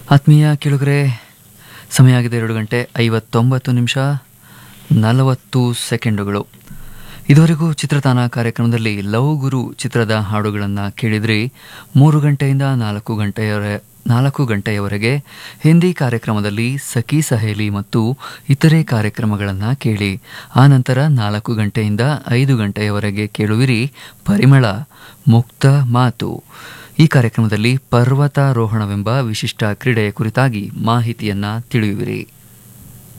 ಆತ್ಮೀಯ ಕೇಳುಗರೆ ಸಮಯ ಆಗಿದೆ ಎರಡು ಗಂಟೆ ಐವತ್ತೊಂಬತ್ತು ನಿಮಿಷ ನಲವತ್ತು ಸೆಕೆಂಡುಗಳು ಇದುವರೆಗೂ ಚಿತ್ರತಾನ ಕಾರ್ಯಕ್ರಮದಲ್ಲಿ ಲವ್ ಗುರು ಚಿತ್ರದ ಹಾಡುಗಳನ್ನು ಕೇಳಿದ್ರಿ ಮೂರು ಗಂಟೆಯಿಂದ ನಾಲ್ಕು ಗಂಟೆಯವರೆ ನಾಲ್ಕು ಗಂಟೆಯವರೆಗೆ ಹಿಂದಿ ಕಾರ್ಯಕ್ರಮದಲ್ಲಿ ಸಖಿ ಸಹೇಲಿ ಮತ್ತು ಇತರೆ ಕಾರ್ಯಕ್ರಮಗಳನ್ನು ಕೇಳಿ ಆನಂತರ ನಾಲ್ಕು ಗಂಟೆಯಿಂದ ಐದು ಗಂಟೆಯವರೆಗೆ ಕೇಳುವಿರಿ ಪರಿಮಳ ಮುಕ್ತ ಮಾತು ಈ ಕಾರ್ಯಕ್ರಮದಲ್ಲಿ ಪರ್ವತಾರೋಹಣವೆಂಬ ವಿಶಿಷ್ಟ ಕ್ರೀಡೆಯ ಕುರಿತಾಗಿ ಮಾಹಿತಿಯನ್ನ ತಿಳಿಯುವಿರಿ